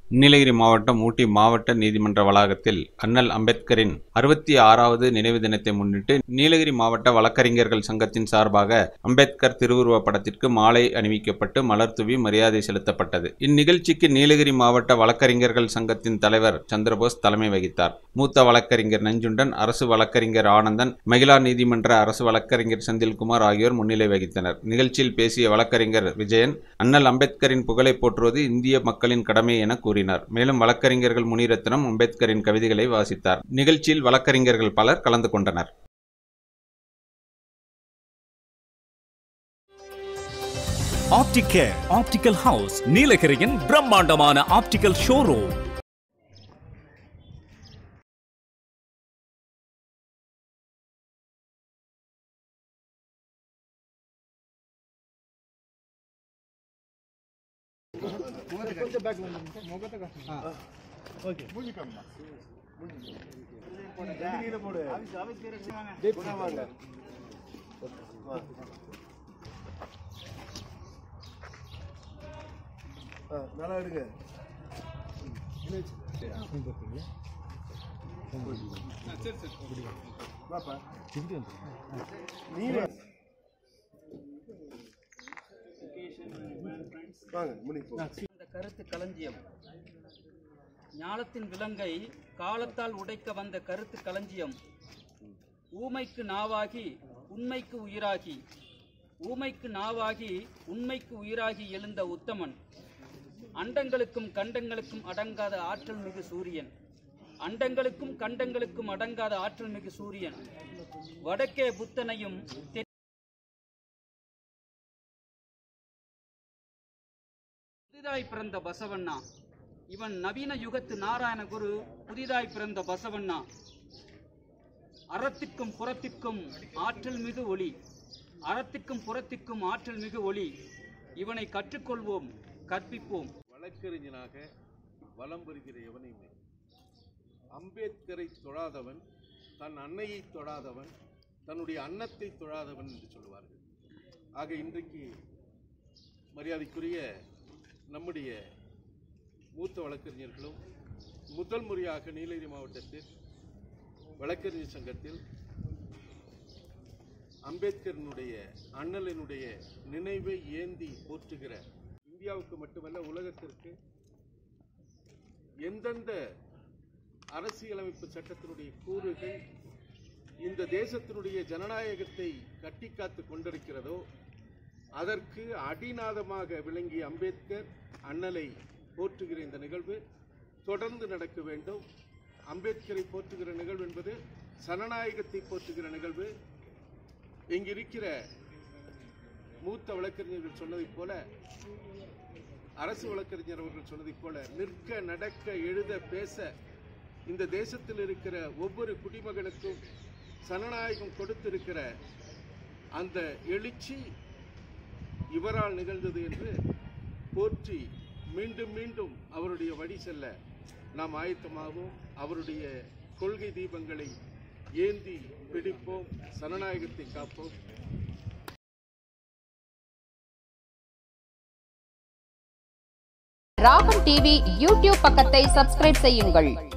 நீலகிரி மாவட்டம் ஊட்டி மாவட்ட நீதிமன்ற வளாகத்தில் அண்ணல் அம்பேத்கரின் அறுபத்தி ஆறாவது நினைவு தினத்தை முன்னிட்டு நீலகிரி மாவட்ட வழக்கறிஞர்கள் சங்கத்தின் சார்பாக அம்பேத்கர் திருவுருவ படத்திற்கு மாலை அணிவிக்கப்பட்டு மலர் தூவி மரியாதை செலுத்தப்பட்டது இந்நிகழ்ச்சிக்கு நீலகிரி மாவட்ட வழக்கறிஞர்கள் சங்கத்தின் தலைவர் சந்திரபோஸ் தலைமை வகித்தார் மூத்த வழக்கறிஞர் நஞ்சுண்டன் அரசு வழக்கறிஞர் ஆனந்தன் மகிழா நீதிமன்ற அரசு வழக்கறிஞர் செந்தில்குமார் ஆகியோர் முன்னிலை வகித்தனர் நிகழ்ச்சியில் பேசிய வழக்கறிஞர் விஜயன் அண்ணல் அம்பேத்கரின் புகழை போற்றுவது இந்திய மக்களின் கடமை என கூறினார் மேலும் வழக்கறிஞர்கள் முனிரத்னம் அம்பேத்கரின் கவிதைகளை வாசித்தார் நிகழ்ச்சியில் வழக்கறிஞர்கள் பலர் கலந்து கொண்டனர் ஆப்டிகேர் ஆப்டிகல் ஹவுஸ் நீலகிரியின் பிரம்மாண்டமான ஆப்டிகல் ஷோரூம் நல்லா எடுங்க வாப்பா நீ வா. வாங்க முடி போ இந்த கருத்து களஞ்சியம் ஞாலத்தின் விலங்கை காலத்தால் உடைக்க வந்த கருத்து களஞ்சியம் ஊமைக்கு நாவாகி உண்மைக்கு உயிராகி ஊமைக்கு நாவாகி உண்மைக்கு உயிராகி எழுந்த உத்தமன் அண்டங்களுக்கும் கண்டங்களுக்கும் அடங்காத ஆற்றல் மிகு சூரியன் அண்டங்களுக்கும் கண்டங்களுக்கும் அடங்காத ஆற்றல் மிகு சூரியன் வடக்கே புத்தனையும் தென் புதிதாய் பிறந்த பசவண்ணா இவன் நவீன யுகத்து நாராயண குரு புதிதாய் பிறந்த பசவண்ணா அறத்திற்கும் புறத்திற்கும் ஆற்றல் மிகு ஒளி அறத்திற்கும் புறத்திற்கும் ஆற்றல் மிகு ஒளி இவனை கற்றுக்கொள்வோம் கற்பிப்போம் வழக்கறிஞனாக வலம் வருகிற எவனையுமே அம்பேத்கரை தொழாதவன் தன் அன்னையை தொழாதவன் தன்னுடைய அன்னத்தை தொழாதவன் என்று சொல்லுவார்கள் ஆக இன்றைக்கு மரியாதைக்குரிய நம்முடைய மூத்த வழக்கறிஞர்களும் முதல் முறையாக நீலகிரி மாவட்டத்தில் வழக்கறிஞர் சங்கத்தில் அம்பேத்கரனுடைய அண்ணலினுடைய நினைவை ஏந்தி போற்றுகிற இந்தியாவுக்கு மட்டுமல்ல உலகத்திற்கு எந்தெந்த அரசியலமைப்பு சட்டத்தினுடைய கூறுகள் இந்த தேசத்தினுடைய ஜனநாயகத்தை கட்டி காத்து கொண்டிருக்கிறதோ அதற்கு அடிநாதமாக விளங்கிய அம்பேத்கர் அண்ணலை போற்றுகிற இந்த நிகழ்வு தொடர்ந்து நடக்க வேண்டும் அம்பேத்கரை போற்றுகிற நிகழ்வு என்பது சனநாயகத்தை போற்றுகிற நிகழ்வு இங்கு இருக்கிற மூத்த வழக்கறிஞர்கள் சொன்னதைப் போல அரசு வழக்கறிஞர் அவர்கள் சொன்னதைப் போல நிற்க நடக்க எழுத பேச இந்த தேசத்தில் இருக்கிற ஒவ்வொரு குடிமகனுக்கும் சனநாயகம் கொடுத்திருக்கிற அந்த எழுச்சி இவரால் நிகழ்ந்தது என்று போற்றி மீண்டும் மீண்டும் அவருடைய வழி செல்ல நாம் ஆயத்தமாகவும் அவருடைய கொள்கை தீபங்களை ஏந்தி பிடிப்போம் சனநாயகத்தை காப்போம் ராகம் டிவி யூடியூப் பக்கத்தை சப்ஸ்கிரைப் செய்யுங்கள்